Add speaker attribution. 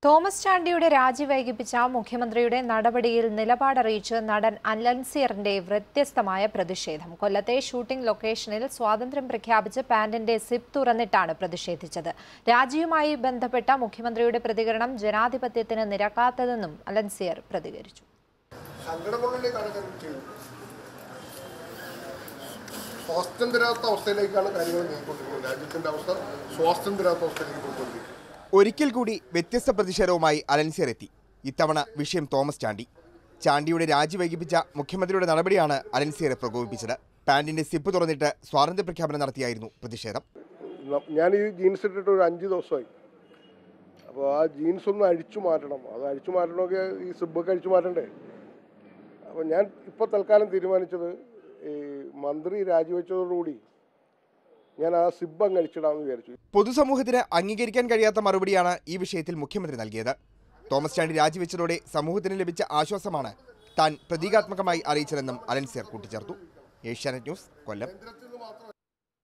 Speaker 1: Thomas ചാണ്ടിയുടെ രാജി വൈകിപ്പിച്ച മുഖ്യമന്ത്രിയുടെ നടപടിയിൽ നിലപാടറിയിച്ച് നടൻ അലൻസിയറിന്റെ വ്യത്യസ്തമായ പ്രതിഷേധം കൊല്ലത്തെ ഷൂട്ടിംഗ് ലൊക്കേഷനിൽ സ്വാതന്ത്ര്യം പ്രഖ്യാപിച്ച് പാന്റിന്റെ സിപ്പ് തുറന്നിട്ടാണ് പ്രതിഷേധിച്ചത് രാജിയുമായി ബന്ധപ്പെട്ട മുഖ്യമന്ത്രിയുടെ പ്രതികരണം ജനാധിപത്യത്തിന് നിരക്കാത്തതെന്നും അലൻസിയർ പ്രതികരിച്ചു
Speaker 2: സങ്കടമുള്ളിലേക്കാണ് കാര്യം ചെയ്യുന്നത് സ്വാതന്ത്ര്യമില്ലാത്ത അവസ്ഥയിലേക്കാണ് കാര്യങ്ങൾ നീങ്ങിക്കൊണ്ടിരിക്കുന്നത് രാജ്യത്തിന്റെ അവസ്ഥ സ്വാതന്ത്ര്യമില്ലാത്ത അവസ്ഥയിലേക്ക് പോയിക്കൊണ്ടിരിക്കുന്നത്
Speaker 3: ഒരിക്കൽ കൂടി വ്യത്യസ്ത പ്രതിഷേധവുമായി അലൻസിയർ എത്തി ഇത്തവണ വിഷയം തോമസ് ചാണ്ടി ചാണ്ടിയുടെ രാജി വൈകിപ്പിച്ച മുഖ്യമന്ത്രിയുടെ നടപടിയാണ് അലൻസിയറെ പ്രകോപിപ്പിച്ചത് പാന്റിന്റെ സിപ്പ് തുറന്നിട്ട് സ്വാതന്ത്ര്യ പ്രഖ്യാപനം നടത്തിയായിരുന്നു പ്രതിഷേധം
Speaker 2: ന- ഞാൻ ഈ ജീൻസ് ഇട്ടിട്ട് ഒരു അഞ്ച് ദിവസമായി അപ്പോൾ ആ ജീൻസ് ഒന്ന് അഴിച്ചു മാറ്റണം അത് അഴിച്ചു മാറ്റണമെങ്കിൽ ഈ സിബൊക്കെ അഴിച്ചു മാറ്റണ്ടേ അപ്പോൾ ഞാൻ ഇപ്പോൾ തൽക്കാലം തീരുമാനിച്ചത് ഈ മന്ത്രി രാജിവെച്ചതോടുകൂടി ഞാൻ ആ സിബ് അങ്ങ് അഴിച്ചിടാമെന്ന് വിചാരിച്ചു
Speaker 3: പൊതുസമൂഹത്തിന് അംഗീകരിക്കാൻ കഴിയാത്ത മറുപടിയാണ് ഈ വിഷയത്തിൽ മുഖ്യമന്ത്രി നൽകിയത് തോമസ് ചാണ്ടി രാജിവെച്ചതോടെ സമൂഹത്തിന് ലഭിച്ച ആശ്വാസമാണ് താൻ പ്രതീകാത്മകമായി അറിയിച്ചതെന്നും അലൻസിയർ കൂട്ടിച്ചേർത്തു ഏഷ്യാനെറ്റ് ന്യൂസ് കൊല്ലം